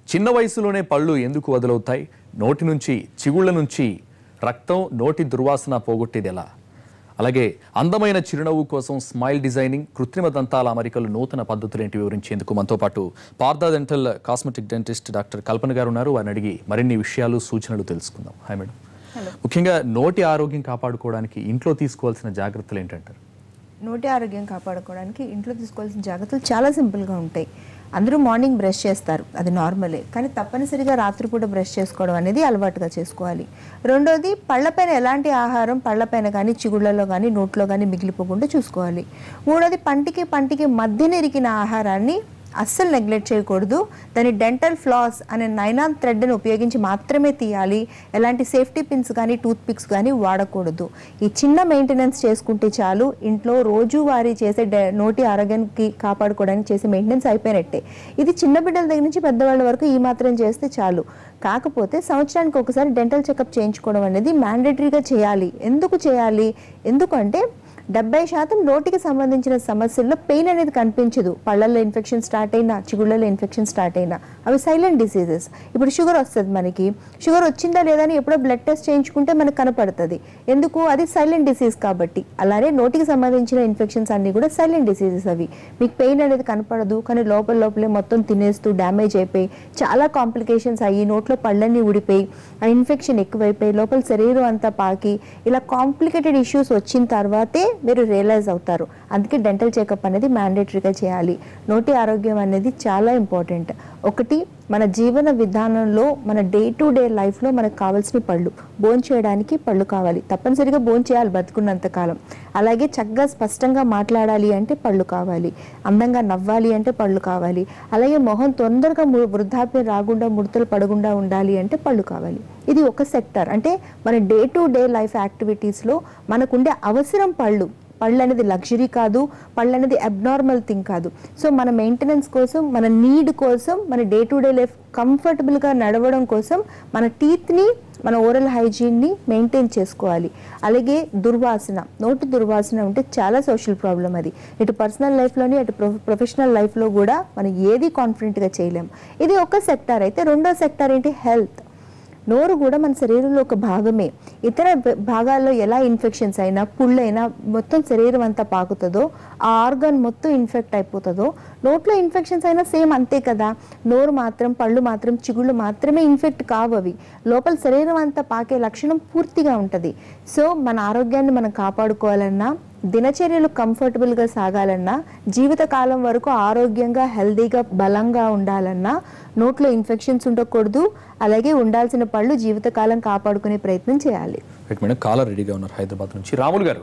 చిన్న వయసులోనే పళ్ళు ఎందుకు వదులవుతాయి నోటి నుంచి చిగుళ్ళ నుంచి రక్తం నోటి దుర్వాసన పోగొట్టేది ఎలా అలాగే అందమైన చిరునవ్వు కోసం స్మైల్ డిజైనింగ్ కృత్రిమ దంతాల అమరికలు నూతన పద్ధతులేంటి వివరించేందుకు మనతో పాటు Partha dental cosmetic dentist doctor Kalpana గారు ఉన్నారు వారిని అడిగి మరిన్ని విషయాలు సూచనలు తెలుసుకుందాం హాయ్ మేడం ముఖ్యంగా నోటి ఆరోగ్యం కాపాడుకోవడానికి ఇంట్లో తీసుకోవాల్సిన జాగ్రత్తలు ఏంటంటారు నోటి ఆరోగ్యం కాపాడుకోవడానికి ఇంట్లో తీసుకోవాల్సిన జాగ్రత్తలు చాలా సింపుల్గా ఉంటాయి అందరూ మార్నింగ్ బ్రష్ చేస్తారు అది నార్మలే కానీ తప్పనిసరిగా రాత్రిపూట బ్రష్ చేసుకోవడం అనేది అలవాటుగా చేసుకోవాలి రెండోది పళ్ళపైన ఎలాంటి ఆహారం పళ్ళపైన కానీ చిగుళ్ళలో కానీ నోట్లో కానీ మిగిలిపోకుండా చూసుకోవాలి మూడోది పంటికి పంటికి మధ్యన ఇరికిన ఆహారాన్ని అస్సలు నెగ్లెక్ట్ చేయకూడదు దాని డెంటల్ ఫ్లాస్ అనే నైనాన్ థ్రెడ్ని ఉపయోగించి మాత్రమే తీయాలి ఎలాంటి సేఫ్టీ పిన్స్ కానీ టూత్ పిక్స్ కానీ వాడకూడదు ఈ చిన్న మెయింటెనెన్స్ చేసుకుంటే చాలు ఇంట్లో రోజువారీ చేసే డె- నోటి ఆరోగ్యానికి కాపాడుకోవడానికి చేసే మెయింటెనెన్స్ అయిపోయినట్టే ఇది చిన్న బిడ్డల దగ్గర నుంచి పెద్దవాళ్ళ వరకు ఈ మాత్రం చేస్తే చాలు కాకపోతే సంవత్సరానికి ఒకసారి డెంటల్ చెకప్ చేయించుకోవడం అనేది మ్యాండేటరీగా చేయాలి ఎందుకు చేయాలి ఎందుకంటే డెబ్బై శాతం నోటికి సంబంధించిన సమస్యల్లో పెయిన్ అనేది కనిపించదు పళ్ళల్లో ఇన్ఫెక్షన్ స్టార్ట్ అయినా చిగుళ్ళలో ఇన్ఫెక్షన్ స్టార్ట్ అయినా అవి సైలెంట్ డిసీజెస్ ఇప్పుడు షుగర్ వస్తుంది మనకి షుగర్ వచ్చిందా లేదా అని ఎప్పుడో బ్లడ్ టెస్ట్ చేయించుకుంటే మనకు కనపడుతుంది ఎందుకు అది సైలెంట్ డిసీజ్ కాబట్టి అలానే నోటికి సంబంధించిన ఇన్ఫెక్షన్స్ అన్నీ కూడా సైలెంట్ డిసీజెస్ అవి మీకు పెయిన్ అనేది కనపడదు కానీ లోపల లోపలే మొత్తం తినేస్తూ డ్యామేజ్ అయిపోయి చాలా కాంప్లికేషన్స్ అయ్యి నోట్లో పళ్ళన్నీ ఊడిపోయి ఆ ఇన్ఫెక్షన్ ఎక్కువైపోయి లోపల శరీరం అంతా పాకి ఇలా కాంప్లికేటెడ్ ఇష్యూస్ వచ్చిన తర్వాతే మీరు రియలైజ్ అవుతారు అందుకే డెంటల్ చెకప్ అనేది మ్యాండేటరీగా చేయాలి నోటి ఆరోగ్యం అనేది చాలా ఇంపార్టెంట్ ఒకటి మన జీవన విధానంలో మన డే టు డే లైఫ్లో మనకు కావాల్సిన పళ్ళు భోజనం చేయడానికి పళ్ళు కావాలి తప్పనిసరిగా భోజనం చేయాలి బతుకున్నంత కాలం అలాగే చక్కగా స్పష్టంగా మాట్లాడాలి అంటే పళ్ళు కావాలి అందంగా నవ్వాలి అంటే పళ్ళు కావాలి అలాగే మొహం తొందరగా ము- వృద్ధాప్యం రాకుండా ముడతలు పడకుండా ఉండాలి అంటే పళ్ళు కావాలి ఇది ఒక సెక్టర్ అంటే మన డే టు డే లైఫ్ యాక్టివిటీస్లో మనకుండే అవసరం పళ్ళు పళ్ళు అనేది లగ్జరీ కాదు పళ్ళు అనేది అబ్నార్మల్ థింగ్ కాదు సో మన మెయింటెనెన్స్ కోసం మన నీడ్ కోసం మన డే టు డే లైఫ్ కంఫర్టబుల్గా నడవడం కోసం మన టీత్ని మన ఓరల్ హైజీన్ని మెయింటైన్ చేసుకోవాలి అలాగే దుర్వాసన నోటి దుర్వాసన ఉంటే చాలా సోషల్ ప్రాబ్లం అది ఇటు పర్సనల్ లైఫ్లోని అటు ప్రొ- ప్రొఫెషనల్ లైఫ్లో కూడా మనం ఏది కాన్ఫిడెంట్గా చేయలేం ఇది ఒక సెక్టార్ అయితే రెండో సెక్టార్ ఏంటి హెల్త్ నోరు కూడా మన శరీరంలో ఒక భాగమే ఇతర భ- భాగాల్లో ఎలా ఇన్ఫెక్షన్స్ అయినా పుళ్ళైనా మొత్తం శరీరం అంతా పాకుతుందో ఆ ఆర్గాన్ మొత్తం ఇన్ఫెక్ట్ అయిపోతుందో నోట్లో ఇన్ఫెక్షన్స్ అయినా సేమ్ అంతే కదా నోరు మాత్రం పళ్ళు మాత్రం చిగుళ్ళు మాత్రమే ఇన్ఫెక్ట్ కావు అవి లోపల శరీరం అంతా పాకే లక్షణం పూర్తిగా ఉంటుంది సో మన ఆరోగ్యాన్ని మనం కాపాడుకోవాలన్నా దినచర్యలు కంఫర్టబుల్గా సాగాలన్నా జీవితకాలం వరకు ఆరోగ్యంగా హెల్దీగా బలంగా ఉండాలన్నా నోట్లో ఇన్ఫెక్షన్స్ ఉండకూడదు అలాగే ఉండాల్సిన పళ్ళు జీవితకాలం కాపాడుకునే ప్రయత్నం చేయాలి రైట్ మేడం కాలర్ రెడీగా ఉన్నారు హైదరాబాద్ నుంచి రాములు గారు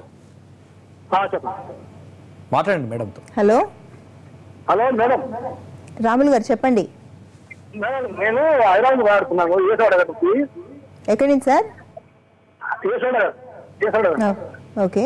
ఆ, చెప్పండి మాట్లాడండి మేడంతో హలో హలో మేడం రాములు గారు చెప్పండి మేడం నేను హైదరాబాద్ వాడుతున్నాను ఏసోడ నుంచి ఎక్కడి నుంచి సార్ ఏసోడ ఏసోడ ఓ, ఓకే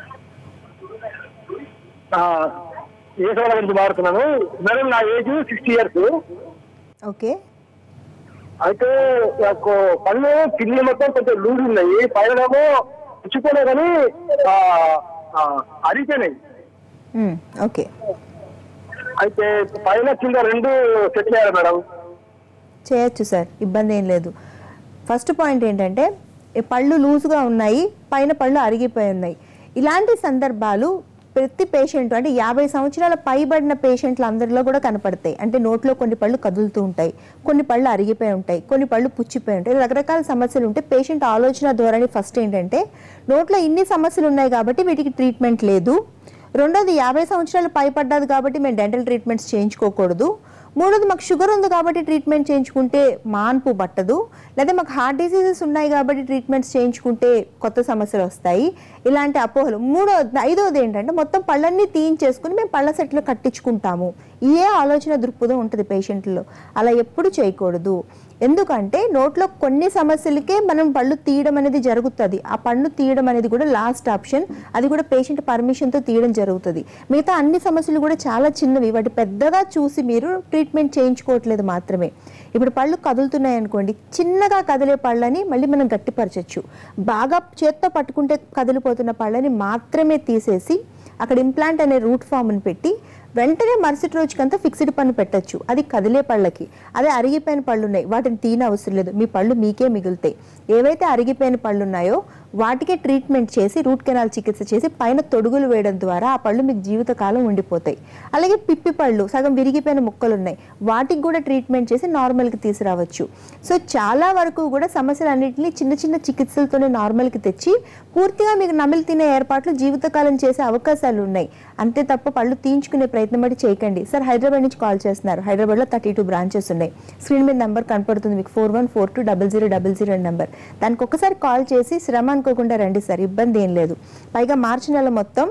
ఏసోడ నుంచి వాడుతున్నాను మేడం నా ఏజ్ సిక్స్టీ ఇయర్స్ ఓకే అయితే నాకు పళ్ళు కిడ్నీ మొత్తం కొంచెం లూజ్ ఉన్నాయి పైన ఏమో పుచ్చిపోయినా కానీ ఆ, ఆ, అరిగిపోయినాయి ఉమ్, ఓకే అయితే పైన కింద రెండు సెట్ చేయాలి మేడం చేయొచ్చు సార్ ఇబ్బంది ఏం లేదు ఫస్ట్ పాయింట్ ఏంటంటే ఈ పళ్ళు లూజ్గా ఉన్నాయి పైన పళ్ళు అరిగిపోయి ఉన్నాయి ఇలాంటి సందర్భాలు ప్రతి పేషెంట్ అంటే యాభై సంవత్సరాల పైబడిన పేషెంట్లు అందరిలో కూడా కనపడతాయి అంటే నోట్లో కొన్ని పళ్ళు కదులుతూ ఉంటాయి కొన్ని పళ్ళు అరిగిపోయి ఉంటాయి కొన్ని పళ్ళు పుచ్చిపోయి ఉంటాయి రకరకాల సమస్యలు ఉంటే పేషెంట్ ఆలోచన ధోరణి ఫస్ట్ ఏంటంటే నోట్లో ఇన్ని సమస్యలు ఉన్నాయి కాబట్టి వీటికి ట్రీట్మెంట్ లేదు రెండోది యాభై సంవత్సరాలు పైపడ్డది కాబట్టి మేము డెంటల్ ట్రీట్మెంట్స్ చేయించుకోకూడదు మూడోది మాకు షుగర్ ఉంది కాబట్టి ట్రీట్మెంట్ చేయించుకుంటే మాన్పు పట్టదు లేదా మాకు హార్ట్ డిసీజెస్ ఉన్నాయి కాబట్టి ట్రీట్మెంట్స్ చేయించుకుంటే కొత్త సమస్యలు వస్తాయి ఇలాంటి అపోహలు మూడో ఐదోది ఏంటంటే మొత్తం పళ్ళన్నీ తీయించేసుకుని మేము పళ్ళ సెట్లు కట్టించుకుంటాము ఏ ఆలోచన దృక్పథం ఉంటుంది పేషెంట్లో అలా ఎప్పుడు చేయకూడదు ఎందుకంటే నోట్లో కొన్ని సమస్యలకే మనం పళ్ళు తీయడం అనేది జరుగుతుంది ఆ పన్ను తీయడం అనేది కూడా లాస్ట్ ఆప్షన్ అది కూడా పేషెంట్ పర్మిషన్తో తీయడం జరుగుతుంది మిగతా అన్ని సమస్యలు కూడా చాలా చిన్నవి వాటి పెద్దగా చూసి మీరు ట్రీట్మెంట్ చేయించుకోవట్లేదు మాత్రమే ఇప్పుడు పళ్ళు కదులుతున్నాయి అనుకోండి చిన్నగా కదిలే పళ్ళని మళ్ళీ మనం గట్టిపరచచ్చు బాగా చేత్తో పట్టుకుంటే కదిలిపోతున్న పళ్ళని మాత్రమే తీసేసి అక్కడ ఇంప్లాంట్ అనే రూట్ ఫామ్ని పెట్టి వెంటనే మరుసటి రోజుకంతా ఫిక్స్డ్ పన్ను పెట్టొచ్చు అది కదిలే పళ్ళకి అదే అరిగిపోయిన పళ్ళు ఉన్నాయి వాటిని తీన అవసరం లేదు మీ పళ్ళు మీకే మిగులుతాయి ఏవైతే అరిగిపోయిన పళ్ళు ఉన్నాయో వాటికే ట్రీట్మెంట్ చేసి రూట్ కెనాల్ చికిత్స చేసి పైన తొడుగులు వేయడం ద్వారా ఆ పళ్ళు మీకు జీవితకాలం ఉండిపోతాయి అలాగే పిప్పి పళ్ళు సగం విరిగిపోయిన ముక్కలు ఉన్నాయి వాటికి కూడా ట్రీట్మెంట్ చేసి నార్మల్కి తీసుకురావచ్చు సో చాలా వరకు కూడా సమస్యలన్నింటినీ చిన్న చిన్న చికిత్సలతోనే నార్మల్కి తెచ్చి పూర్తిగా మీకు నమిలి తినే ఏర్పాట్లు జీవితకాలం చేసే అవకాశాలు ఉన్నాయి అంతే తప్ప పళ్ళు తీయించుకునే ప్రయత్నం బట్టి చేయకండి సార్ హైదరాబాద్ నుంచి కాల్ చేస్తున్నారు హైదరాబాద్లో థర్టీ టూ బ్రాంచెస్ ఉన్నాయి స్క్రీన్ మీద నెంబర్ కనపడుతుంది మీకు four one four two double zero double zero number దానికి ఒక్కసారి కాల్ చేసి శ్రమ అనుకోకుండా రండి సార్ ఇబ్బంది ఏం లేదు పైగా మార్చి నెల మొత్తం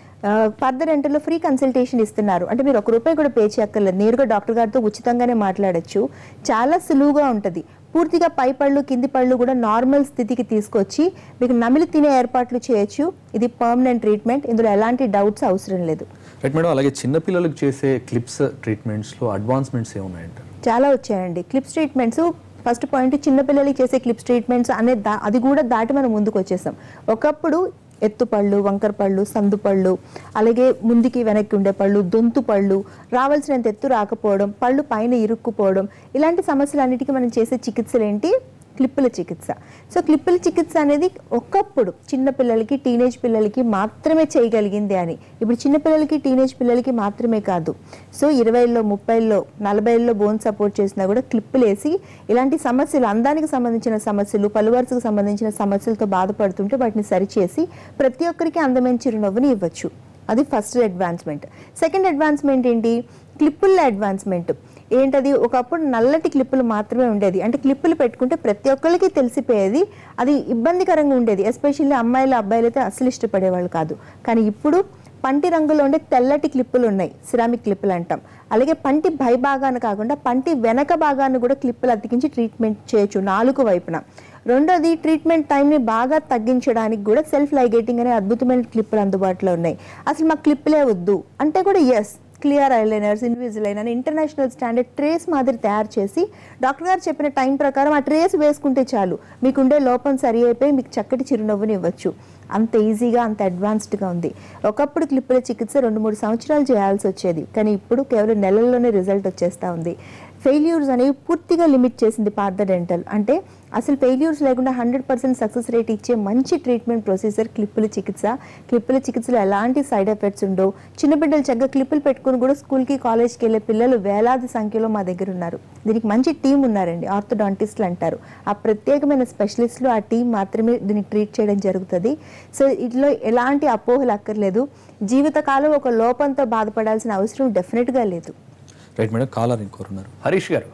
ఫర్దర్ ఎంటర్లో ఫ్రీ కన్సల్టేషన్ ఇస్తున్నారు అంటే మీరు ఒక రూపాయి కూడా పే చేయక్కర్లేదు నేరుగా డాక్టర్ గారితో ఉచితంగానే మాట్లాడొచ్చు చాలా సులువుగా ఉంటుంది పూర్తిగా పై పళ్ళు కింది పళ్ళు కూడా నార్మల్ స్థితికి తీసుకొచ్చి మీకు నమిలి తినే ఏర్పాట్లు చేయొచ్చు ఇది పర్మనెంట్ ట్రీట్మెంట్ ఇందులో ఎలాంటి డౌట్స్ అవసరం లేదు రైట్ మేడం అలాగే చిన్నపిల్లలకు చేసే క్లిప్స్ ట్రీట్మెంట్స్లో అడ్వాన్స్మెంట్స్ ఏమున్నాయంటారు చాలా వచ్చాయండి క్లిప్స్ ట్రీట్మెంట్స్ ఫస్ట్ పాయింట్ చిన్నపిల్లలకి చేసే క్లిప్స్ ట్రీట్మెంట్స్ అనే దా అది కూడా దాటి మనం ముందుకు వచ్చేసాం ఒకప్పుడు ఎత్తుపళ్ళు వంకర పళ్ళు సందు పళ్ళు అలాగే ముందుకి వెనక్కి ఉండే పళ్ళు దొంతు పళ్ళు రావాల్సినంత ఎత్తు రాకపోవడం పళ్ళు పైన ఇరుక్కుపోవడం ఇలాంటి సమస్యలన్నిటికీ మనం చేసే చికిత్సలు ఏంటి క్లిప్పుల చికిత్స సో క్లిప్పుల చికిత్స అనేది ఒకప్పుడు చిన్న పిల్లలకి టీనేజ్ పిల్లలకి మాత్రమే చేయగలిగింది అని ఇప్పుడు చిన్న పిల్లలకి టీనేజ్ పిల్లలకి మాత్రమే కాదు సో ఇరవైలో ముప్పైలో నలభైలో బోన్ సపోర్ట్ చేసినా కూడా క్లిప్పులు వేసి ఇలాంటి సమస్యలు అందానికి సంబంధించిన సమస్యలు పలువరుసకు సంబంధించిన సమస్యలతో బాధపడుతుంటే వాటిని సరిచేసి ప్రతి ఒక్కరికి అందమైన చిరునవ్వుని ఇవ్వచ్చు అది ఫస్ట్ అడ్వాన్స్మెంట్ సెకండ్ అడ్వాన్స్మెంట్ ఏంటి క్లిప్పుల అడ్వాన్స్మెంట్ ఏంటది ఒకప్పుడు నల్లటి క్లిప్పులు మాత్రమే ఉండేది అంటే క్లిప్పులు పెట్టుకుంటే ప్రతి ఒక్కరికి తెలిసిపోయేది అది ఇబ్బందికరంగా ఉండేది ఎస్పెషల్లీ అమ్మాయిలు అబ్బాయిలు అయితే అసలు ఇష్టపడేవాళ్ళు కాదు కానీ ఇప్పుడు పంటి రంగులో ఉండే తెల్లటి క్లిప్పులు ఉన్నాయి సిరామిక్ క్లిప్పులు అంటాం అలాగే పంటి పై భాగాన్ని కాకుండా పంటి వెనక భాగాన్ని కూడా క్లిప్పులు అతికించి ట్రీట్మెంట్ చేయొచ్చు నాలుగు వైపున రెండోది ట్రీట్మెంట్ టైంని బాగా తగ్గించడానికి కూడా సెల్ఫ్ లైగేటింగ్ అనే అద్భుతమైన క్లిప్పులు అందుబాటులో ఉన్నాయి అసలు మాకు క్లిప్పులే వద్దు అంటే కూడా ఎస్ క్లియర్ ఐలైనర్స్ ఇన్విజిలైన్ అని ఇంటర్నేషనల్ స్టాండర్డ్ ట్రేస్ మాదిరి తయారు చేసి డాక్టర్ గారు చెప్పిన టైం ప్రకారం ఆ ట్రేస్ వేసుకుంటే చాలు మీకుండే లోపం సరి అయిపోయి మీకు చక్కటి చిరునవ్వుని ఇవ్వచ్చు అంత ఈజీగా అంత అడ్వాన్స్డ్గా ఉంది ఒకప్పుడు క్లిప్పుల చికిత్స రెండు మూడు సంవత్సరాలు చేయాల్సి వచ్చేది కానీ ఇప్పుడు కేవలం నెలల్లోనే రిజల్ట్ వచ్చేస్తూ ఉంది ఫెయిల్యూర్స్ అనేవి పూర్తిగా లిమిట్ చేసింది పార్థ డెంటల్ అంటే అసలు ఫెయిల్యూర్స్ లేకుండా హండ్రెడ్ పర్సెంట్ సక్సెస్ రేట్ ఇచ్చే మంచి ట్రీట్మెంట్ ప్రొసీజర్ క్లిప్పుల చికిత్స క్లిప్పుల చికిత్సలో ఎలాంటి సైడ్ ఎఫెక్ట్స్ ఉండవు చిన్న బిడ్డలు చక్కగా క్లిప్పులు పెట్టుకుని కూడా స్కూల్కి కాలేజ్కి వెళ్ళే పిల్లలు వేలాది సంఖ్యలో మా దగ్గర ఉన్నారు దీనికి మంచి టీం ఉన్నారండి ఆర్థోడాంటిస్టులు అంటారు ఆ ప్రత్యేకమైన స్పెషలిస్టులు ఆ టీం మాత్రమే దీన్ని ట్రీట్ చేయడం జరుగుతుంది సో ఇందులో ఎలాంటి అపోహలు అక్కర్లేదు జీవితకాలం ఒక లోపంతో బాధపడాల్సిన అవసరం డెఫినెట్గా లేదు రైట్ మేడం కాలర్ ఇంకోరు ఉన్నారు హరీష్ గారు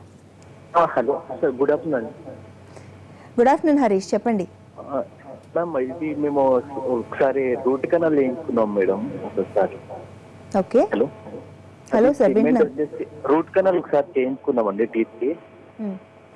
hello sir good afternoon good afternoon Harish చెప్పండి మ్యామ్ ఇది మేము ఒకసారి రూట్ కెనాల్ వేయించుకున్నాం మేడం ఒకసారి ఓకే హలో హలో సార్ వింటున్నాను వచ్చేసి రూట్ కెనాల్ ఒకసారి చేయించుకున్నామండి టీత్ కి hmm.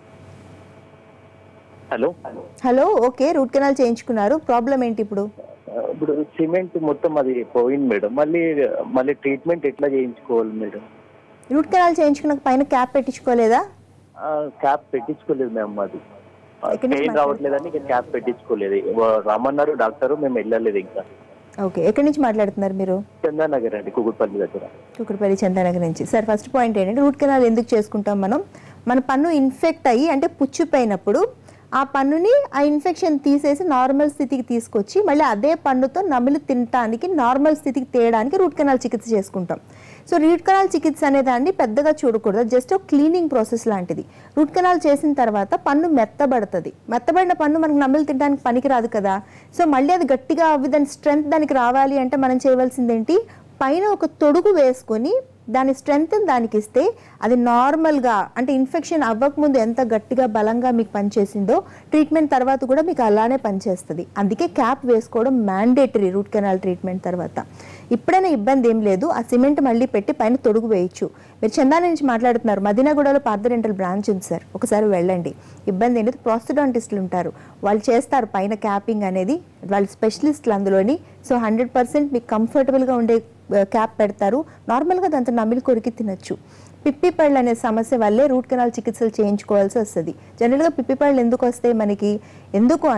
Hello hello okay root canal చేయించుకున్నారు ప్రాబ్లం ఏంటి ఇప్పుడు ఇప్పుడు సిమెంట్ మొత్తం అది పోయింది మేడం మళ్ళీ మళ్ళీ ట్రీట్మెంట్ ఎట్లా చేయించుకోవాలి మేడం రూట్ కెనాల్ చేయించుకున్నాక పైన క్యాప్ పెట్టించుకోలేదా క్యాప్ పెట్టించుకోలేదు మ్యామ్ అది ఎక్కడి నుంచి పెయిన్ రావట్లేదని ఇంకా క్యాప్ పెట్టించుకోలేదు వా- రమ్మన్నారు డాక్టర్ మేము వెళ్ళలేదు ఇంకా ఓకే ఎక్కడి నుంచి మాట్లాడుతున్నారు మీరు చందానగర్ అండి కుకుట్పల్లి దగ్గర కుక్కడపల్లి చందానగర్ నుంచి సార్ ఫస్ట్ పాయింట్ ఏంటంటే రూట్ కెనాల్ ఎందుకు చేసుకుంటాం మనం మన పన్ను ఇన్ఫెక్ట్ అయ్యి అంటే పుచ్చిపోయినప్పుడు ఆ పన్నుని ఆ ఇన్ఫెక్షన్ తీసేసి నార్మల్ స్థితికి తీసుకొచ్చి మళ్ళీ అదే పన్నుతో నమిలి తినటానికి నార్మల్ స్థితికి తేయడానికి రూట్ కెనాల్ చికిత్స చేసుకుంటాం సో రూట్ కెనాల్ చికిత్స అనేదాన్ని పెద్దగా చూడకూడదు జస్ట్ ఒక క్లీనింగ్ ప్రాసెస్ లాంటిది రూట్ కెనాల్ చేసిన తర్వాత పన్ను మెత్తబడుతుంది మెత్తబడిన పన్ను మనకు నమిలి తినడానికి పనికిరాదు కదా సో మళ్ళీ అది గట్టిగా అవి దాని స్ట్రెంగ్త్ దానికి రావాలి అంటే మనం చేయవలసింది ఏంటి పైన ఒక తొడుగు వేసుకొని దాని స్ట్రెంగ్త్ దానికి ఇస్తే అది నార్మల్గా అంటే ఇన్ఫెక్షన్ అవ్వకముందు ఎంత గట్టిగా బలంగా మీకు పనిచేసిందో ట్రీట్మెంట్ తర్వాత కూడా మీకు అలానే పనిచేస్తుంది అందుకే క్యాప్ వేసుకోవడం మ్యాండేటరీ రూట్ కెనాల్ ట్రీట్మెంట్ తర్వాత ఇప్పుడైనా ఇబ్బంది ఏం లేదు ఆ సిమెంట్ మళ్ళీ పెట్టి పైన తొడుగు వేయచ్చు మీరు చందాన నుంచి మాట్లాడుతున్నారు మదీనాగూడలో పార్థ డెంటల్ బ్రాంచ్ ఉంది సార్ ఒకసారి వెళ్ళండి ఇబ్బంది ఏంటి ప్రాస్థడాంటిస్టులు ఉంటారు వాళ్ళు చేస్తారు పైన క్యాపింగ్ అనేది వాళ్ళు స్పెషలిస్టులు అందులోని సో హండ్రెడ్ పర్సెంట్ మీకు కంఫర్టబుల్గా ఉండే క్యాప్ పెడతారు నార్మల్గా దాంతో నమిలి కొరికి తినచ్చు పిప్పి పళ్ళు అనే సమస్య వల్లే రూట్ కెనాల్ చికిత్సలు చేయించుకోవాల్సి వస్తుంది జనరల్గా పిప్పి పళ్ళు ఎందుకు వస్తాయి మనకి ఎందుకు అంటే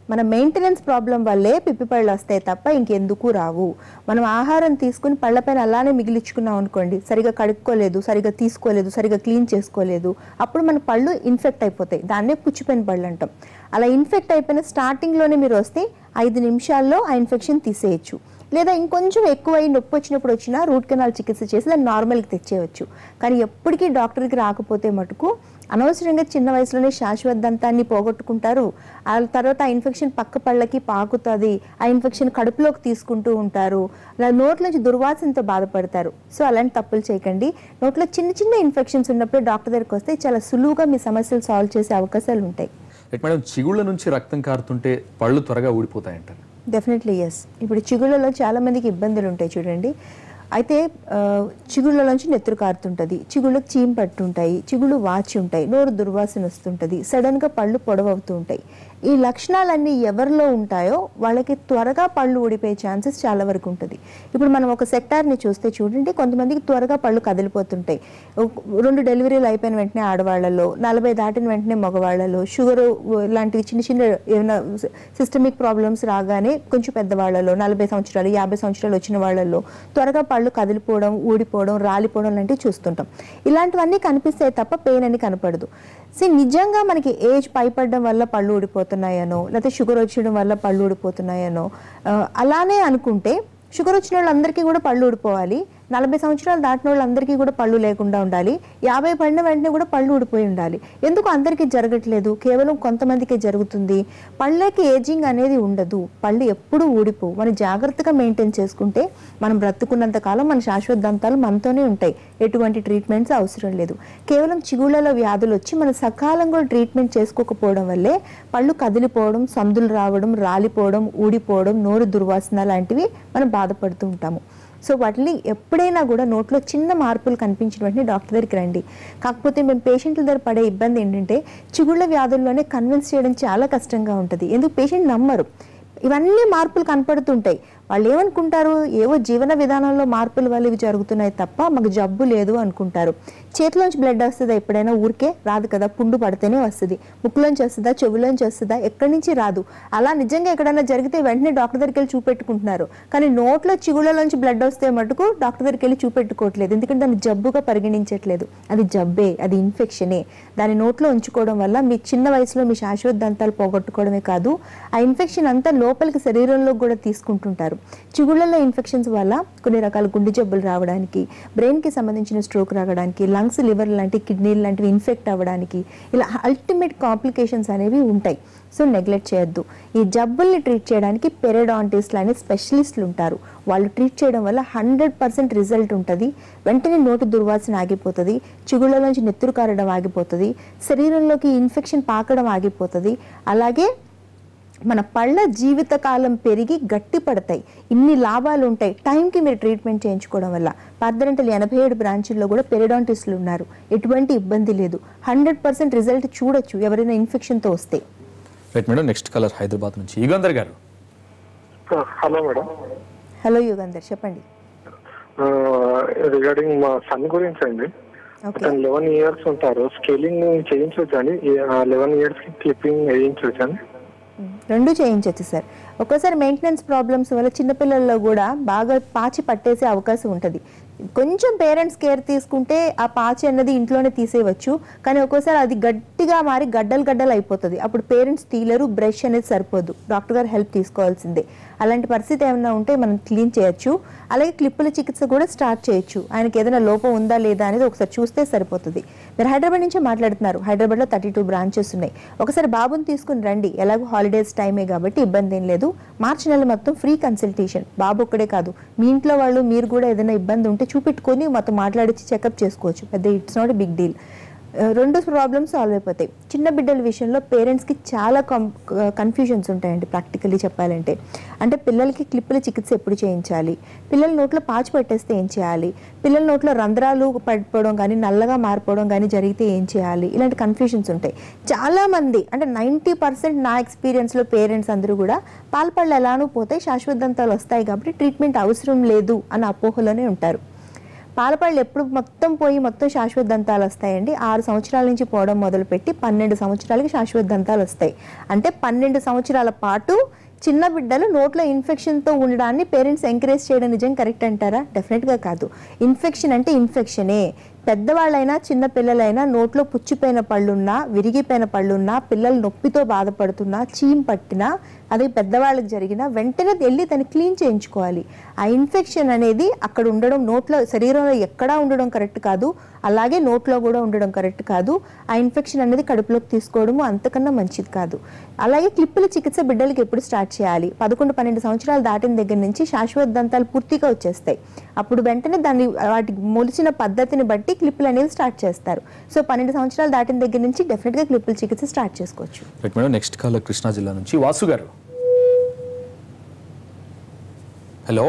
మన మెయింటెనెన్స్ ప్రాబ్లం వల్లే పిప్పి పళ్ళు వస్తాయి తప్ప ఇంకెందుకు రావు మనం ఆహారం తీసుకుని పళ్ళపైన అలానే మిగిలించుకున్నాం అనుకోండి సరిగా కడుక్కోలేదు సరిగా తీసుకోలేదు సరిగా క్లీన్ చేసుకోలేదు అప్పుడు మన పళ్ళు ఇన్ఫెక్ట్ అయిపోతాయి దాన్నే పుచ్చిపోయిన పళ్ళు అంటాం అలా ఇన్ఫెక్ట్ అయిపోయిన స్టార్టింగ్లోనే మీరు వస్తే ఐదు నిమిషాల్లో ఆ ఇన్ఫెక్షన్ తీసేయచ్చు లేదా ఇంకొంచెం ఎక్కువ అయి నొప్పి వచ్చినప్పుడు వచ్చినా రూట్ కెనాల్ చికిత్స చేసి దాన్ని నార్మల్కి తెచ్చేయచ్చు కానీ ఎప్పటికీ డాక్టర్కి రాకపోతే మటుకు అనవసరంగా చిన్న వయసులోనే శాశ్వత దంతాన్ని పోగొట్టుకుంటారు ఆ తర్వాత ఆ ఇన్ఫెక్షన్ పక్క పళ్ళకి పాకుతుంది ఆ ఇన్ఫెక్షన్ కడుపులోకి తీసుకుంటూ ఉంటారు అలా నోట్లోంచి దుర్వాసనతో బాధపడతారు సో అలాంటి తప్పులు చేయకండి నోట్లో చిన్న చిన్న ఇన్ఫెక్షన్స్ ఉన్నప్పుడు డాక్టర్ దగ్గరికి వస్తే చాలా సులువుగా మీ సమస్యలు సాల్వ్ చేసే అవకాశాలు ఉంటాయి రైట్ మేడం చిగుళ్ళ నుంచి రక్తం కారుతుంటే పళ్ళు త్వరగా ఊడిపోతాయంటారు డెఫినెట్లీ ఎస్ ఇప్పుడు చిగుళ్ళలో చాలా మందికి ఇబ్బందులు ఉంటాయి చూడండి అయితే ఆ, చిగుళ్ళలోంచి నెత్తురు కారుతుంటుంది చిగుళ్ళకి చీమ పట్టుంటాయి చిగుళ్ళు వాచి ఉంటాయి నోరు దుర్వాసన వస్తుంటుంది సడన్గా పళ్ళు పొడవవుతూ ఉంటాయి ఈ లక్షణాలన్నీ ఎవరిలో ఉంటాయో వాళ్ళకి త్వరగా పళ్ళు ఊడిపోయే ఛాన్సెస్ చాలా వరకు ఉంటుంది ఇప్పుడు మనం ఒక సెక్టార్ని చూస్తే చూడండి కొంతమందికి త్వరగా పళ్ళు కదిలిపోతుంటాయి ఒక- రెండు డెలివరీలు అయిపోయిన వెంటనే ఆడవాళ్ళలో నలభై దాటిన వెంటనే మగవాళ్ళలో షుగర్ లాంటివి చిన్న చిన్న ఏమైనా సిస్టమిక్ ప్రాబ్లమ్స్ రాగానే కొంచెం పెద్దవాళ్ళలో నలభై సంవత్సరాలు యాభై సంవత్సరాలు వచ్చిన వాళ్ళలో త్వరగా పళ్ళు కదిలిపోవడం ఊడిపోవడం రాలిపోవడం లాంటివి చూస్తుంటాం ఇలాంటివన్నీ కనిపిస్తాయి తప్ప పెయిన్ అని కనపడదు సో నిజంగా మనకి ఏజ్ పైపడడం వల్ల పళ్ళు ఊడిపోతున్నాయనో లేకపోతే షుగర్ వచ్చడం వల్ల పళ్ళు ఊడిపోతున్నాయనో ఆ, అలానే అనుకుంటే షుగర్ వచ్చిన వాళ్ళందరికీ కూడా పళ్ళు ఊడిపోవాలి నలభై సంవత్సరాలు దాటిన వాళ్ళందరికీ కూడా పళ్ళు లేకుండా ఉండాలి యాభై పడిన వెంటనే కూడా పళ్ళు ఊడిపోయి ఉండాలి ఎందుకు అందరికీ జరగట్లేదు కేవలం కొంతమందికే జరుగుతుంది పళ్ళకి ఏజింగ్ అనేది ఉండదు పళ్ళు ఎప్పుడూ ఊడిపోవు మనం జాగ్రత్తగా మెయింటైన్ చేసుకుంటే మనం బ్రతుకున్నంత కాలం మన శాశ్వత దంతాలు మనతోనే ఉంటాయి ఎటువంటి ట్రీట్మెంట్స్ అవసరం లేదు కేవలం చిగుళ్ళలో వ్యాధులు వచ్చి మనం సకాలంలో ట్రీట్మెంట్ చేసుకోకపోవడం వల్లే పళ్ళు కదిలిపోవడం సందులు రావడం రాలిపోవడం ఊడిపోవడం నోరు దుర్వాసన లాంటివి మనం బాధపడుతూ ఉంటాము సో వాటిని ఎప్పుడైనా కూడా నోట్లో చిన్న మార్పులు కనిపించిన వెంటనే డాక్టర్ దగ్గరికి రండి కాకపోతే మేము పేషెంట్ల దగ్గర పడే ఇబ్బంది ఏంటంటే చిగుళ్ళ వ్యాధుల్లోనే కన్విన్స్ చేయడం చాలా కష్టంగా ఉంటుంది ఎందుకు పేషెంట్ నమ్మరు ఇవన్నీ మార్పులు కనపడుతుంటాయి వాళ్ళు ఏమనుకుంటారు ఏవో జీవన విధానంలో మార్పుల వల్ల ఇవి జరుగుతున్నాయి తప్ప మాకు జబ్బు లేదు అనుకుంటారు చేతిలోంచి బ్లడ్ వస్తుందా ఎప్పుడైనా ఊరికే రాదు కదా పుండు పడితేనే వస్తుంది ముక్కులోంచి వస్తుందా చెవులోంచి వస్తుందా ఎక్కడి నుంచి రాదు అలా నిజంగా ఎక్కడైనా జరిగితే వెంటనే డాక్టర్ దగ్గరికి వెళ్ళి చూపెట్టుకుంటున్నారు కానీ నోట్లో చిగుళ్ళలోంచి బ్లడ్ వస్తే మటుకు డాక్టర్ దగ్గరికి వెళ్ళి చూపెట్టుకోవట్లేదు ఎందుకంటే దాన్ని జబ్బుగా పరిగణించట్లేదు అది జబ్బే అది ఇన్ఫెక్షనే దాని నోట్లో ఉంచుకోవడం వల్ల మీ చిన్న వయసులో మీ శాశ్వత దంతాలు పోగొట్టుకోవడమే కాదు ఆ ఇన్ఫెక్షన్ అంతా లోపలికి శరీరంలో కూడా తీసుకుంటుంటారు చిగుళ్ళలో ఇన్ఫెక్షన్స్ వల్ల కొన్ని రకాల గుండె జబ్బులు రావడానికి బ్రెయిన్కి సంబంధించిన స్ట్రోక్ రావడానికి లంగ్స్ లివర్ లాంటి కిడ్నీలు లాంటివి ఇన్ఫెక్ట్ అవ్వడానికి ఇలా అల్టిమేట్ కాంప్లికేషన్స్ అనేవి ఉంటాయి సో నెగ్లెక్ట్ చేయొద్దు ఈ జబ్బుల్ని ట్రీట్ చేయడానికి పెరడాంటిస్ట్లు అనే స్పెషలిస్టులు ఉంటారు వాళ్ళు ట్రీట్ చేయడం వల్ల హండ్రెడ్ పర్సెంట్ రిజల్ట్ ఉంటుంది వెంటనే నోటి దుర్వాసన ఆగిపోతుంది చిగుళ్ళ నుంచి నెత్తురు కారడం ఆగిపోతుంది శరీరంలోకి ఇన్ఫెక్షన్ పాకడం ఆగిపోతుంది అలాగే మన పళ్ళ జీవితకాలం పెరిగి గట్టి పడతాయి ఇన్ని లాభాలు ఉంటాయి టైంకి మీరు ట్రీట్మెంట్ చేయించుకోవడం వల్ల పద్దెంటల ఎనభై ఏడు బ్రాంచుల్లో కూడా పెరిడాంటిస్టులు ఉన్నారు ఎటువంటి ఇబ్బంది లేదు హండ్రెడ్ పర్సెంట్ రిజల్ట్ చూడొచ్చు ఎవరైనా ఇన్ఫెక్షన్తో వస్తే right madam next caller Hyderabad నుంచి యుగంధర్ గారు హలో మేడం హలో యుగంధర్ చెప్పండి రిగార్డింగ్ మా సన్ గురించి అండి ఓకే అతను లెవెన్ ఇయర్స్ ఉంటారు స్కేలింగ్ చేయించవచ్చు అండి లెవెన్ ఇయర్స్ కి క్లిప్పింగ్ వేయించవచ్చు అండి రెండు చేయించవచ్చు సార్ ఒక్కోసారి మెయింటెనెన్స్ ప్రాబ్లమ్స్ వల్ల చిన్నపిల్లల్లో కూడా బాగా పాచి పట్టేసే అవకాశం ఉంటుంది కొంచెం పేరెంట్స్ కేర్ తీసుకుంటే ఆ పాచి అన్నది ఇంట్లోనే తీసేయవచ్చు కానీ ఒక్కోసారి అది గట్టిగా మారి గడ్డలు గడ్డలు అయిపోతుంది అప్పుడు పేరెంట్స్ తీలరు బ్రష్ అనేది సరిపోదు డాక్టర్ గారు హెల్ప్ తీసుకోవాల్సిందే అలాంటి పరిస్థితి ఏమైనా ఉంటే మనం క్లీన్ చేయొచ్చు అలాగే క్లిప్పుల చికిత్స కూడా స్టార్ట్ చేయొచ్చు ఆయనకి ఏదైనా లోపం ఉందా లేదా అనేది ఒకసారి చూస్తే సరిపోతుంది మీరు హైదరాబాద్ నుంచే మాట్లాడుతున్నారు హైదరాబాద్లో థర్టీ టూ బ్రాంచెస్ ఉన్నాయి ఒకసారి బాబుని తీసుకుని రండి ఎలాగో హాలిడేస్ టైమే కాబట్టి ఇబ్బంది ఏం లేదు మార్చి నెల మొత్తం ఫ్రీ కన్సల్టేషన్ బాబు ఒక్కడే కాదు మీ ఇంట్లో వాళ్ళు మీరు కూడా ఏదైనా ఇబ్బంది ఉంటే చూపెట్టుకొని మొత్తం మాట్లాడించి చెకప్ చేసుకోవచ్చు పెద్ద ఇట్స్ నాట్ బిగ్ డీల్ రెండు ప్రాబ్లమ్స్ సాల్వ్ అయిపోతాయి చిన్న బిడ్డల విషయంలో పేరెంట్స్కి చాలా కన్ఫ్యూజన్స్ ఉంటాయండి ప్రాక్టికల్లీ చెప్పాలంటే అంటే పిల్లలకి క్లిప్పుల చికిత్స ఎప్పుడు చేయించాలి పిల్లల నోట్లో పాచి పెట్టేస్తే ఏం చేయాలి పిల్లల నోట్లో రంధ్రాలు పడిపోవడం కానీ నల్లగా మారిపోవడం కానీ జరిగితే ఏం చేయాలి ఇలాంటి కన్ఫ్యూజన్స్ ఉంటాయి చాలామంది అంటే నైంటీ పర్సెంట్ నా ఎక్స్పీరియన్స్లో పేరెంట్స్ అందరూ కూడా పాలపళ్ళు ఎలానూ పోతే శాశ్వత దంతాలు వస్తాయి కాబట్టి ట్రీట్మెంట్ అవసరం లేదు అన్న అపోహలోనే ఉంటారు పాలపళ్ళు ఎప్పుడు మొత్తం పోయి మొత్తం శాశ్వత దంతాలు వస్తాయండి ఆరు సంవత్సరాల నుంచి పోవడం మొదలుపెట్టి పన్నెండు సంవత్సరాలకి శాశ్వత దంతాలు వస్తాయి అంటే పన్నెండు సంవత్సరాల పాటు చిన్న బిడ్డలు నోట్లో ఇన్ఫెక్షన్తో ఉండడాన్ని పేరెంట్స్ ఎంకరేజ్ చేయడం నిజం కరెక్ట్ అంటారా డెఫినెట్గా కాదు ఇన్ఫెక్షన్ అంటే ఇన్ఫెక్షనే పెద్దవాళ్ళైనా చిన్న పిల్లలైనా నోట్లో పుచ్చిపోయిన పళ్ళున్నా విరిగిపోయిన పళ్ళున్నా పిల్లలు నొప్పితో బాధపడుతున్నా చీమ్ పట్టినా అది పెద్దవాళ్ళకి జరిగిన వెంటనే వెళ్ళి దాన్ని క్లీన్ చేయించుకోవాలి ఆ ఇన్ఫెక్షన్ అనేది అక్కడ ఉండడం నోట్లో శరీరంలో ఎక్కడా ఉండడం కరెక్ట్ కాదు అలాగే నోట్లో కూడా ఉండడం కరెక్ట్ కాదు ఆ ఇన్ఫెక్షన్ అనేది కడుపులోకి తీసుకోవడము అంతకన్నా మంచిది కాదు అలాగే క్లిప్పుల చికిత్స బిడ్డలకి ఎప్పుడు స్టార్ట్ చేయాలి పదకొండు పన్నెండు సంవత్సరాలు దాటిన దగ్గర నుంచి శాశ్వత దంతాలు పూర్తిగా వచ్చేస్తాయి అప్పుడు వెంటనే దాన్ని వాటికి మొలిచిన పద్ధతిని బట్టి క్లిప్పులు అనేవి స్టార్ట్ చేస్తారు సో పన్నెండు సంవత్సరాలు దాటిన దగ్గర నుంచి డెఫినెట్గా క్లిప్పుల చికిత్స స్టార్ట్ చేసుకోవచ్చు right madam next call Krishna జిల్లా నుంచి వాసు గారు హలో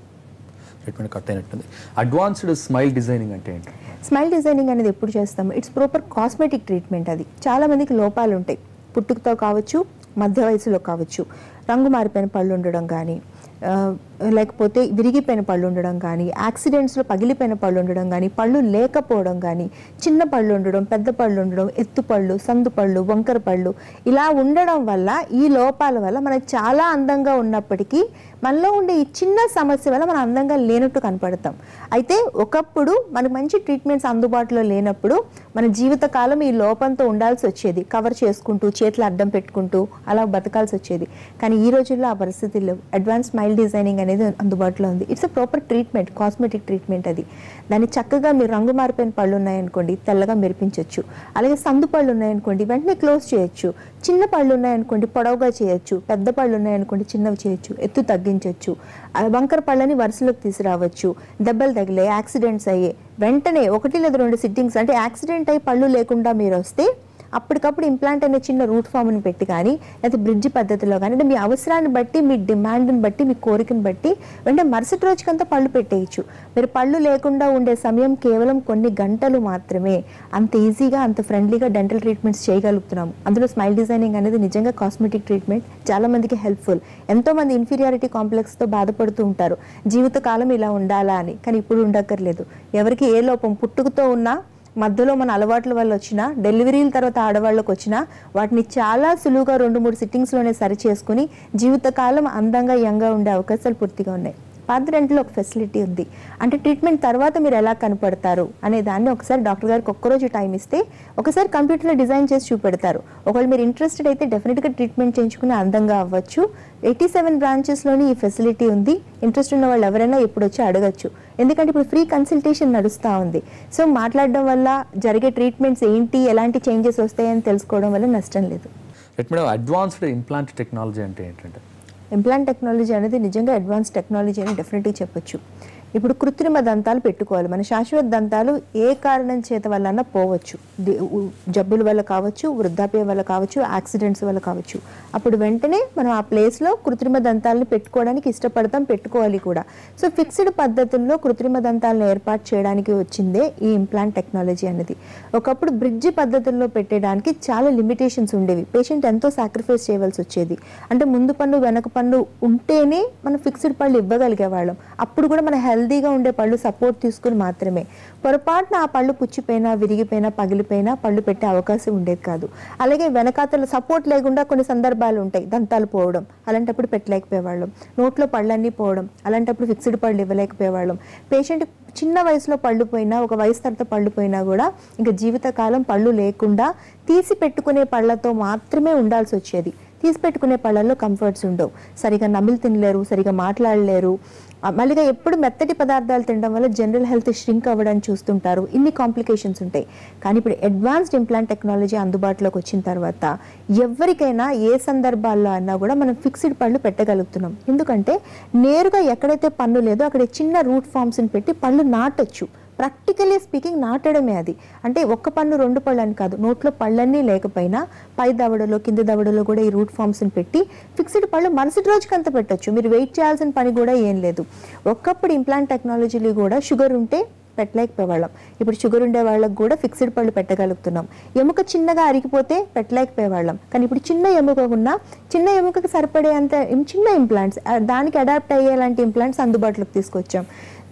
రైట్ మేడం కట్ అయినట్టుంది అడ్వాన్స్డ్ స్మైల్ డిజైనింగ్ అంటే ఏంటి స్మైల్ డిజైనింగ్ అనేది ఎప్పుడు చేస్తాము ఇట్స్ ప్రాపర్ కాస్మెటిక్ ట్రీట్మెంట్ అది చాలా మందికి లోపాలు ఉంటాయి పుట్టుకతో కావచ్చు మధ్య వయసులో కావచ్చు రంగు మారిపోయిన పళ్ళు ఉండడం కానీ ఆ, లేకపోతే విరిగిపోయిన పళ్ళు ఉండడం కానీ యాక్సిడెంట్స్లో పగిలిపోయిన పళ్ళు ఉండడం కానీ పళ్ళు లేకపోవడం కానీ చిన్న పళ్ళు ఉండడం పెద్ద పళ్ళు ఉండడం ఎత్తు పళ్ళు సందు పళ్ళు వంకర పళ్ళు ఇలా ఉండడం వల్ల ఈ లోపాల వల్ల మనకు చాలా అందంగా ఉన్నప్పటికీ మనలో ఉండే ఈ చిన్న సమస్య వల్ల మనం అందంగా లేనట్టు కనపడతాం అయితే ఒకప్పుడు మనకు మంచి ట్రీట్మెంట్స్ అందుబాటులో లేనప్పుడు మన జీవితకాలం ఈ లోపంతో ఉండాల్సి వచ్చేది కవర్ చేసుకుంటూ చేతులు అడ్డం పెట్టుకుంటూ అలా బతకాల్సి వచ్చేది కానీ ఈ రోజుల్లో ఆ పరిస్థితి లేవు అడ్వాన్స్ స్మైల్ డిజైనింగ్ అనేది అందుబాటులో ఉంది it's a proper treatment cosmetic treatment అది దాన్ని చక్కగా మీరు రంగు మారిపోయిన పళ్ళు ఉన్నాయనుకోండి తెల్లగా మెరిపించవచ్చు అలాగే సందు పళ్ళు ఉన్నాయనుకోండి వెంటనే క్లోజ్ చేయొచ్చు చిన్న పళ్ళు ఉన్నాయనుకోండి పొడవుగా చేయొచ్చు పెద్ద పళ్ళు ఉన్నాయనుకోండి చిన్నవి చేయొచ్చు ఎత్తు తగ్గించవచ్చు ఆ వంకర పళ్ళని వరుసలోకి తీసుకురావచ్చు దెబ్బలు తగిలే యాక్సిడెంట్స్ అయ్యే వెంటనే ఒకటి లేదా రెండు సిట్టింగ్స్ అంటే యాక్సిడెంట్ అయ్యి పళ్ళు లేకుండా మీరు వస్తే అప్పటికప్పుడు ఇంప్లాంట్ అనే చిన్న రూట్ ఫామ్ని పెట్టి కానీ లేకపోతే బ్రిడ్జ్ పద్ధతిలో కానీ అంటే మీ అవసరాన్ని బట్టి మీ డిమాండ్ని బట్టి మీ కోరికను బట్టి వెంటనే మరుసటి రోజుకంతా పళ్ళు పెట్టేయచ్చు మీరు పళ్ళు లేకుండా ఉండే సమయం కేవలం కొన్ని గంటలు మాత్రమే అంత ఈజీగా అంత ఫ్రెండ్లీగా డెంటల్ ట్రీట్మెంట్స్ చేయగలుగుతున్నాము అందులో స్మైల్ డిజైనింగ్ అనేది నిజంగా కాస్మెటిక్ ట్రీట్మెంట్ చాలా మందికి హెల్ప్ఫుల్ ఎంతో మంది ఇన్ఫీరియారిటీ కాంప్లెక్స్తో బాధపడుతూ ఉంటారు జీవితకాలం ఇలా ఉండాలా అని కానీ ఇప్పుడు ఉండక్కర్లేదు ఎవరికి ఏ లోపం పుట్టుకతో ఉన్నా మధ్యలో మన అలవాట్ల వల్ల వచ్చిన డెలివరీల తర్వాత ఆడవాళ్ళకి వచ్చిన వాటిని చాలా సులువుగా రెండు మూడు సిట్టింగ్స్లోనే సరి చేసుకుని జీవితకాలం అందంగా యంగా ఉండే అవకాశాలు పూర్తిగా ఉన్నాయి పాత రెంట్లో ఒక ఫెసిలిటీ ఉంది అంటే ట్రీట్మెంట్ తర్వాత మీరు ఎలా కనపడతారు అనే దాన్ని ఒకసారి డాక్టర్ గారికి ఒక్కరోజు టైం ఇస్తే ఒకసారి కంప్యూటర్లో డిజైన్ చేసి చూపెడతారు ఒకవేళ మీరు ఇంట్రెస్టెడ్ అయితే డెఫినెట్గా ట్రీట్మెంట్ చేయించుకుని అందంగా అవ్వచ్చు ఎయిటీ సెవెన్ బ్రాంచెస్లోని ఈ ఫెసిలిటీ ఉంది ఇంట్రెస్ట్ ఉన్న వాళ్ళు ఎవరైనా ఇప్పుడు వచ్చి అడగచ్చు ఎందుకంటే ఇప్పుడు ఫ్రీ కన్సల్టేషన్ నడుస్తూ ఉంది సో మాట్లాడడం వల్ల జరిగే ట్రీట్మెంట్స్ ఏంటి ఎలాంటి చేంజెస్ వస్తాయని తెలుసుకోవడం వల్ల నష్టం లేదు right madam advanced implant technology అంటే ఏంటంటే ఇంప్లాంట్ టెక్నాలజీ అనేది నిజంగా అడ్వాన్స్ టెక్నాలజీ అని డెఫినెట్గా చెప్పొచ్చు ఇప్పుడు కృత్రిమ దంతాలు పెట్టుకోవాలి మన శాశ్వత దంతాలు ఏ కారణం చేత వల్ల పోవచ్చు ది- ఉ- జబ్బుల వల్ల కావచ్చు వృద్ధాప్యం వల్ల కావచ్చు యాక్సిడెంట్స్ వల్ల కావచ్చు అప్పుడు వెంటనే మనం ఆ ప్లేస్లో కృత్రిమ దంతాలను పెట్టుకోవడానికి ఇష్టపడతాం పెట్టుకోవాలి కూడా సో ఫిక్స్డ్ పద్ధతుల్లో కృత్రిమ దంతాలను ఏర్పాటు చేయడానికి వచ్చిందే ఈ ఇంప్లాంట్ టెక్నాలజీ అనేది ఒకప్పుడు బ్రిడ్జి పద్ధతుల్లో పెట్టడానికి చాలా లిమిటేషన్స్ ఉండేవి పేషెంట్ ఎంతో సాక్రిఫైస్ చేయవలసి వచ్చేది అంటే ముందు పన్ను వెనక పన్ను ఉంటేనే మనం ఫిక్స్డ్ పళ్ళు ఇవ్వగలిగే వాళ్ళం అప్పుడు కూడా మన హెల్దీగా ఉండే పళ్ళు సపోర్ట్ తీసుకుని మాత్రమే పొరపాటున ఆ పళ్ళు పుచ్చిపోయినా విరిగిపోయినా పగిలిపోయినా పళ్ళు పెట్టే అవకాశం ఉండేది కాదు అలాగే వెనకాతల సపోర్ట్ లేకుండా కొన్ని సందర్భాలు ఉంటాయి దంతాలు పోవడం అలాంటప్పుడు పెట్టలేకపోయేవాళ్ళం నోట్లో పళ్ళన్నీ పోవడం అలాంటప్పుడు ఫిక్స్డ్ పళ్ళు ఇవ్వలేకపోయేవాళ్ళం పేషెంట్ చిన్న వయసులో పళ్ళు పోయినా ఒక వయసు తర్వాత పళ్ళు పోయినా కూడా ఇంకా జీవితకాలం పళ్ళు లేకుండా తీసి పెట్టుకునే పళ్ళతో మాత్రమే ఉండాల్సి వచ్చేది తీసి పెట్టుకునే పళ్ళల్లో కంఫర్ట్స్ ఉండవు సరిగా నమిలి తినలేరు సరిగా మాట్లాడలేరు ఆ, మళ్ళీగా ఎప్పుడు మెత్తటి పదార్థాలు తినడం వల్ల జనరల్ హెల్త్ ష్రింక్ అవ్వడానికి చూస్తుంటారు ఇన్ని కాంప్లికేషన్స్ ఉంటాయి కానీ ఇప్పుడు అడ్వాన్స్డ్ ఇంప్లాంట్ టెక్నాలజీ అందుబాటులోకి వచ్చిన తర్వాత ఎవరికైనా ఏ సందర్భాల్లో అన్నా కూడా మనం ఫిక్స్డ్ పళ్ళు పెట్టగలుగుతున్నాం ఎందుకంటే నేరుగా ఎక్కడైతే పన్ను లేదో అక్కడ చిన్న రూట్ ఫామ్స్ని పెట్టి పళ్ళు నాటొచ్చు ప్రాక్టికలీ స్పీకింగ్ నాటడమే అది అంటే ఒక్క పన్ను రెండు పళ్ళు అని కాదు నోట్లో పళ్ళన్నీ లేకపోయినా పై దవడలో కింద దవడలో కూడా ఈ రూట్ ఫామ్స్ని పెట్టి ఫిక్స్డ్ పళ్ళు మరుసటి రోజుకంతా పెట్టొచ్చు మీరు వెయిట్ చేయాల్సిన పని కూడా ఏం లేదు ఒకప్పుడు ఇంప్లాంట్ టెక్నాలజీలు కూడా షుగర్ ఉంటే పెట్టలేకపోయేవాళ్ళం ఇప్పుడు షుగర్ ఉండే వాళ్ళకి కూడా ఫిక్స్డ్ పళ్ళు పెట్టగలుగుతున్నాం ఎముక చిన్నగా అరిగిపోతే పెట్టలేకపోయేవాళ్ళం కానీ ఇప్పుడు చిన్న ఎముక ఉన్న చిన్న ఎముకకి సరిపడే అంత ఇం- చిన్న ఇంప్లాంట్స్ దానికి అడాప్ట్ అయ్యేలాంటి ఇంప్లాంట్స్ అందుబాటులోకి తీసుకొచ్చాం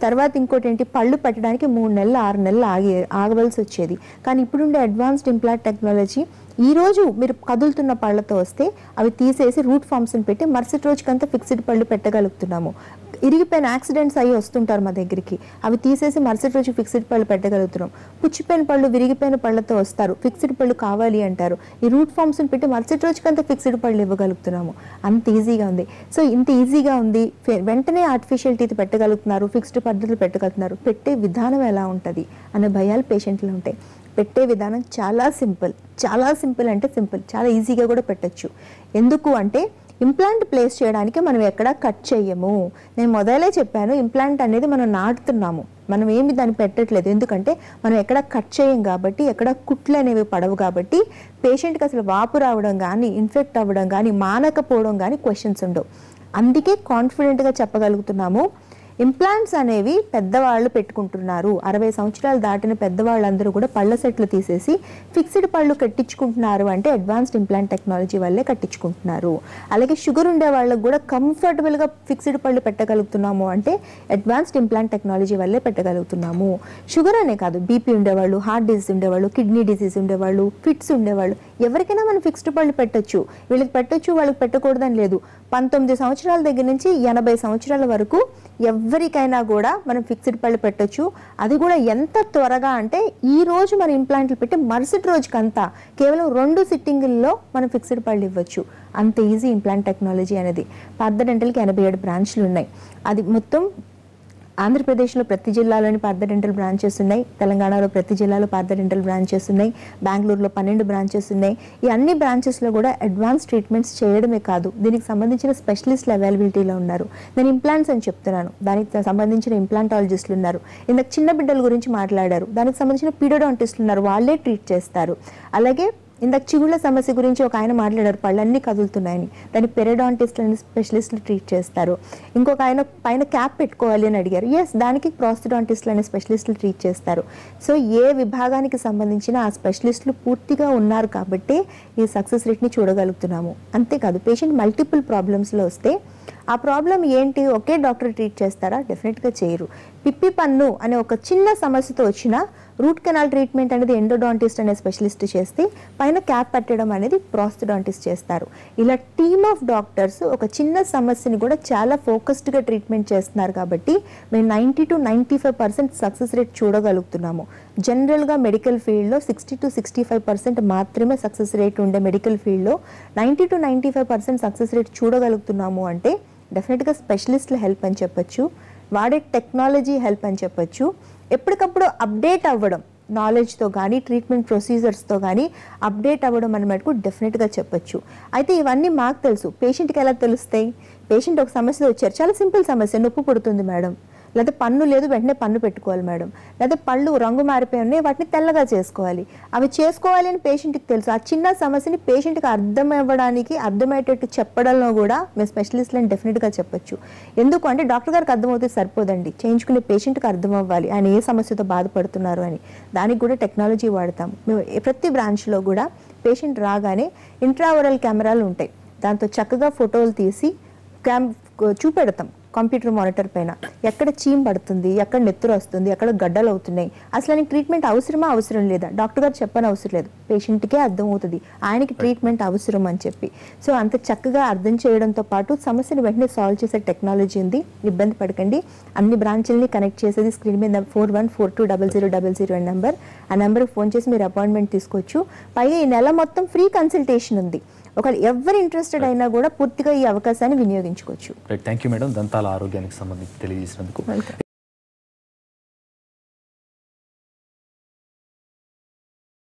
తర్వాత ఇంకోటి ఏంటి పళ్ళు పెట్టడానికి మూడు నెలలు ఆరు నెలలు ఆగి ఆగవలసి వచ్చేది కానీ ఇప్పుడుండే అడ్వాన్స్డ్ ఇంప్లాంట్ టెక్నాలజీ ఈ రోజు మీరు కదులుతున్న పళ్ళతో వస్తే అవి తీసేసి రూట్ ఫామ్స్ని పెట్టి మరుసటి రోజుకంతా ఫిక్స్డ్ పళ్ళు పెట్టగలుగుతున్నాము ఇరిగిపోయిన యాక్సిడెంట్స్ అయ్యి వస్తుంటారు మా దగ్గరికి అవి తీసేసి మరుసటి రోజు ఫిక్స్డ్ పళ్ళు పెట్టగలుగుతున్నాం పుచ్చిపోయిన పళ్ళు విరిగిపోయిన పళ్ళతో వస్తారు ఫిక్స్డ్ పళ్ళు కావాలి అంటారు ఈ రూట్ ఫామ్స్ని పెట్టి మరుసటి రోజుకంతా ఫిక్స్డ్ పళ్ళు ఇవ్వగలుగుతున్నాము అంత ఈజీగా ఉంది సో ఇంత ఈజీగా ఉంది ఫె- వెంటనే ఆర్టిఫిషియల్ టీత్ పెట్టగలుగుతున్నారు ఫిక్స్డ్ పద్ధతులు పెట్టగలుగుతున్నారు పెట్టే విధానం ఎలా ఉంటుంది అనే భయాలు పేషెంట్లు ఉంటాయి పెట్టే విధానం చాలా సింపుల్ చాలా సింపుల్ అంటే సింపుల్ చాలా ఈజీగా కూడా పెట్టచ్చు ఎందుకు అంటే ఇంప్లాంట్ ప్లేస్ చేయడానికి మనం ఎక్కడ కట్ చేయము నేను మొదలే చెప్పాను ఇంప్లాంట్ అనేది మనం నాటుతున్నాము మనం ఏమి దాన్ని పెట్టట్లేదు ఎందుకంటే మనం ఎక్కడ కట్ చేయం కాబట్టి ఎక్కడ కుట్లు అనేవి పడవు కాబట్టి పేషెంట్కి అసలు వాపు రావడం కానీ ఇన్ఫెక్ట్ అవ్వడం కానీ మానకపోవడం కానీ క్వశ్చన్స్ ఉండవు అందుకే కాన్ఫిడెంట్గా చెప్పగలుగుతున్నాము ఇంప్లాంట్స్ అనేవి పెద్దవాళ్ళు పెట్టుకుంటున్నారు అరవై సంవత్సరాలు దాటిన పెద్దవాళ్ళందరూ కూడా పళ్ళ సెట్లు తీసేసి ఫిక్స్డ్ పళ్ళు కట్టించుకుంటున్నారు అంటే అడ్వాన్స్డ్ ఇంప్లాంట్ టెక్నాలజీ వల్లే కట్టించుకుంటున్నారు అలాగే షుగర్ ఉండే వాళ్ళకి కూడా కంఫర్టబుల్గా ఫిక్స్డ్ పళ్ళు పెట్టగలుగుతున్నాము అంటే అడ్వాన్స్డ్ ఇంప్లాంట్ టెక్నాలజీ వల్లే పెట్టగలుగుతున్నాము షుగర్ అనే కాదు బీపీ ఉండేవాళ్ళు హార్ట్ డిసీజ్ ఉండేవాళ్ళు కిడ్నీ డిసీజ్ ఉండేవాళ్ళు ఫిట్స్ ఉండేవాళ్ళు ఎవరికైనా మనం ఫిక్స్డ్ పళ్ళు పెట్టొచ్చు వీళ్ళకి పెట్టొచ్చు వాళ్ళకి పెట్టకూడదని లేదు పంతొమ్మిది సంవత్సరాల దగ్గర నుంచి ఎనభై సంవత్సరాల వరకు ఎవరికైనా కూడా మనం ఫిక్స్డ్ పళ్ళు పెట్టొచ్చు అది కూడా ఎంత త్వరగా అంటే ఈ రోజు మన ఇంప్లాంట్లు పెట్టి మరుసటి రోజుకంతా కేవలం రెండు సిట్టింగుల్లో మనం ఫిక్స్డ్ పళ్ళు ఇవ్వచ్చు అంత ఈజీ ఇంప్లాంట్ టెక్నాలజీ అనేది పార్థ డెంటల్కి ఎనభై ఏడు బ్రాంచ్లు ఉన్నాయి అది మొత్తం ఆంధ్రప్రదేశ్లో ప్రతి జిల్లాలోని పార్థ డెంటల్ బ్రాంచెస్ ఉన్నాయి తెలంగాణలో ప్రతి జిల్లాలో పార్థ డెంటల్ బ్రాంచెస్ ఉన్నాయి బెంగళూరులో పన్నెండు బ్రాంచెస్ ఉన్నాయి ఈ అన్ని బ్రాంచెస్లో కూడా అడ్వాన్స్ ట్రీట్మెంట్స్ చేయడమే కాదు దీనికి సంబంధించిన స్పెషలిస్టులు అవైలబిలిటీలో ఉన్నారు నేను ఇంప్లాంట్స్ అని చెప్తున్నాను దానికి సంబంధించిన ఇంప్లాంటాలజిస్టులు ఉన్నారు ఇందాక చిన్న బిడ్డల గురించి మాట్లాడారు దానికి సంబంధించిన పీడోడాంటిస్టులు ఉన్నారు వాళ్ళే ట్రీట్ చేస్తారు అలాగే ఇందాక చిగుళ్ళ సమస్య గురించి ఒక ఆయన మాట్లాడారు పళ్ళన్నీ కదులుతున్నాయని దాన్ని పెరడాంటిస్ట్ అని స్పెషలిస్టులు ట్రీట్ చేస్తారు ఇంకొక ఆయన పైన క్యాప్ పెట్టుకోవాలి అని అడిగారు ఎస్ దానికి ప్రాస్టడాంటిస్టులు అనే స్పెషలిస్టులు ట్రీట్ చేస్తారు సో ఏ విభాగానికి సంబంధించిన ఆ స్పెషలిస్టులు పూర్తిగా ఉన్నారు కాబట్టి ఈ సక్సెస్ రేట్ని చూడగలుగుతున్నాము అంతేకాదు పేషెంట్ మల్టిపుల్ ప్రాబ్లమ్స్లో వస్తే ఆ ప్రాబ్లం ఏంటి ఒకే డాక్టర్ ట్రీట్ చేస్తారా డెఫినెట్గా చేయరు పిప్పి పన్ను అనే ఒక చిన్న సమస్యతో వచ్చిన రూట్ కెనాల్ ట్రీట్మెంట్ అనేది ఎండోడాంటిస్ట్ అనే స్పెషలిస్ట్ చేస్తే పైన క్యాప్ పెట్టడం అనేది ప్రాస్థడాంటిస్ట్ చేస్తారు ఇలా టీమ్ ఆఫ్ డాక్టర్స్ ఒక చిన్న సమస్యని కూడా చాలా ఫోకస్డ్గా ట్రీట్మెంట్ చేస్తున్నారు కాబట్టి మేము ninety to ninety five percent success rate చూడగలుగుతున్నాము జనరల్గా మెడికల్ ఫీల్డ్లో sixty to sixty five percent మాత్రమే సక్సెస్ రేట్ ఉండే మెడికల్ ఫీల్డ్లో ninety to ninety five percent success rate చూడగలుగుతున్నాము అంటే డెఫినెట్గా స్పెషలిస్టుల హెల్ప్ అని చెప్పొచ్చు వాడే టెక్నాలజీ హెల్ప్ అని చెప్పొచ్చు ఎప్పటికప్పుడు అప్డేట్ అవ్వడం నాలెడ్జ్తో కానీ ట్రీట్మెంట్ ప్రొసీజర్స్తో కానీ అప్డేట్ అవ్వడం అని మటుకు డెఫినెట్గా చెప్పొచ్చు అయితే ఇవన్నీ మాకు తెలుసు పేషెంట్కి ఎలా తెలుస్తాయి పేషెంట్ ఒక సమస్యలో వచ్చారు చాలా సింపుల్ సమస్య నొప్పి పుడుతుంది మేడం లేదా పన్ను లేదు వెంటనే పన్ను పెట్టుకోవాలి మేడం లేదా పళ్ళు రంగు మారిపోయి ఉన్నాయి వాటిని తెల్లగా చేసుకోవాలి అవి చేసుకోవాలి అని పేషెంట్కి తెలుసు ఆ చిన్న సమస్యని పేషెంట్కి అర్థం అవ్వడానికి అర్థమయ్యేటట్టు చెప్పడంలో కూడా మేము స్పెషలిస్ట్లను డెఫినెట్గా చెప్పొచ్చు ఎందుకు అంటే డాక్టర్ గారికి అర్థమవుతే సరిపోదండి చేయించుకునే పేషెంట్కి అర్థం అవ్వాలి ఆయన ఏ సమస్యతో బాధపడుతున్నారు అని దానికి కూడా టెక్నాలజీ వాడతాం మేము ఏ- ప్రతి బ్రాంచ్లో కూడా పేషెంట్ రాగానే ఇంట్రావరల్ కెమెరాలు ఉంటాయి దాంతో చక్కగా ఫోటోలు తీసి క్యామ్ చూపెడతాం కంప్యూటర్ మానిటర్ పైన ఎక్కడ చీమ్ పడుతుంది ఎక్కడ నెత్తురు వస్తుంది ఎక్కడ గడ్డలు అవుతున్నాయి అసలు ఆయనకి ట్రీట్మెంట్ అవసరమా అవసరం లేదా డాక్టర్ గారు చెప్పని అవసరం లేదు పేషెంట్కే అర్థమవుతుంది ఆయనకి ట్రీట్మెంట్ అవసరం అని చెప్పి సో అంత చక్కగా అర్థం చేయడంతో పాటు సమస్యను వెంటనే సాల్వ్ చేసే టెక్నాలజీ ఉంది ఇబ్బంది పడకండి అన్ని బ్రాంచ్లని కనెక్ట్ చేసేది స్క్రీన్ మీద four one four two double zero double zero అనే నెంబర్ ఆ నెంబర్కి ఫోన్ చేసి మీరు అపాయింట్మెంట్ తీసుకోవచ్చు పైగా ఈ నెల మొత్తం ఫ్రీ కన్సల్టేషన్ ఉంది ఒకవేళ ఎవరు ఇంట్రెస్టెడ్ అయినా కూడా పూర్తిగా ఈ అవకాశాన్ని వినియోగించుకోవచ్చు రైట్ థ్యాంక్ యూ మేడం దంతాల ఆరోగ్యానికి సంబంధించి తెలియజేసినందుకు